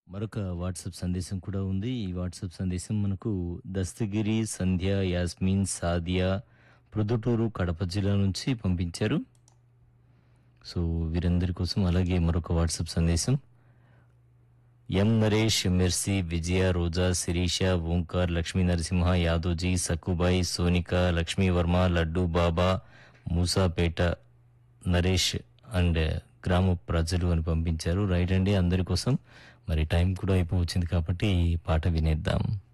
మరొక వాట్సాప్ సందేశం కూడా ఉంది ఈ వాట్సాప్ సందేశం మనకు దస్తగిరి సంధ్య యాస్మిన్ సాదియా ప్రొద్దుటూరు కడప జిల్లా నుంచి పంపించారు సో వీరందరి కోసం అలాగే మరొక వాట్సాప్ సందేశం M Naresh Mercy Vijaya Roja Sirisha Omkar Lakshmi Narasimha Yadoji Sakkubai Sonika Lakshmivarma Laddu Baba Moosapet Naresh and గ్రామ ప్రజలు అని పంపించారు రైట్ అండి అందరి కోసం మరి టైం కూడా అయిపోవచ్చింది కాబట్టి ఈ పాట వినేద్దాం